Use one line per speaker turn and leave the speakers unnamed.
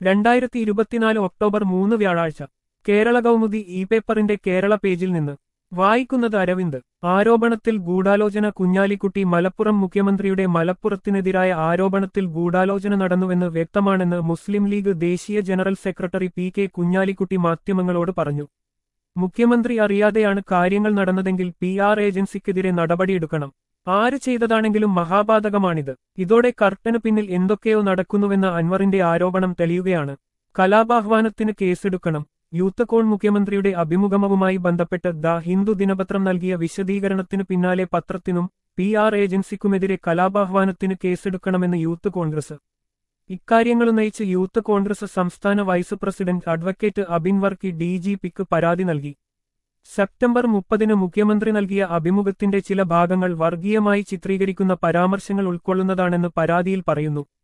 രണ്ടായിരത്തി ഇരുപത്തിനാല് ഒക്ടോബർ മൂന്ന് വ്യാഴാഴ്ച കേരള കൗമുദി ഇ പേപ്പറിന്റെ കേരള പേജിൽ നിന്ന് വായിക്കുന്നത് അരവിന്ദ് ആരോപണത്തിൽ ഗൂഢാലോചന കുഞ്ഞാലിക്കുട്ടി മലപ്പുറം മുഖ്യമന്ത്രിയുടെ മലപ്പുറത്തിനെതിരായ ആരോപണത്തിൽ ഗൂഢാലോചന നടന്നുവെന്ന് വ്യക്തമാണെന്ന് മുസ്ലിം ലീഗ് ദേശീയ general secretary P K Kunhalikutty മാധ്യമങ്ങളോട് പറഞ്ഞു മുഖ്യമന്ത്രി അറിയാതെയാണ് കാര്യങ്ങൾ നടന്നതെങ്കിൽ പി ആർ ഏജൻസിക്കെതിരെ നടപടിയെടുക്കണം ആര് ചെയ്തതാണെങ്കിലും മഹാപാതകമാണിത് ഇതോടെ കർട്ടന് പിന്നിൽ എന്തൊക്കെയോ നടക്കുന്നുവെന്ന അൻവറിന്റെ ആരോപണം തെളിയുകയാണ് കലാപാഹ്വാനത്തിന് കേസെടുക്കണം യൂത്ത് കോൺ മുഖ്യമന്ത്രിയുടെ അഭിമുഖവുമായി ബന്ധപ്പെട്ട് ദ ഹിന്ദു ദിനപത്രം നൽകിയ വിശദീകരണത്തിനു പിന്നാലെ പത്രത്തിനും പി ആർ ഏജൻസിക്കുമെതിരെ കലാപാഹ്വാനത്തിന് കേസെടുക്കണമെന്ന് യൂത്ത് കോൺഗ്രസ് ഇക്കാര്യങ്ങളുന്നയിച്ച് യൂത്ത് കോൺഗ്രസ് സംസ്ഥാന vice president advocate Abin Varkey D G പിക്ക് പരാതി നൽകി സെപ്റ്റംബർ മുപ്പതിന് മുഖ്യമന്ത്രി നൽകിയ അഭിമുഖത്തിന്റെ ചില ഭാഗങ്ങൾ വർഗീയമായി ചിത്രീകരിക്കുന്ന പരാമർശങ്ങൾ ഉൾക്കൊള്ളുന്നതാണെന്ന് പരാതിയിൽ പറയുന്നു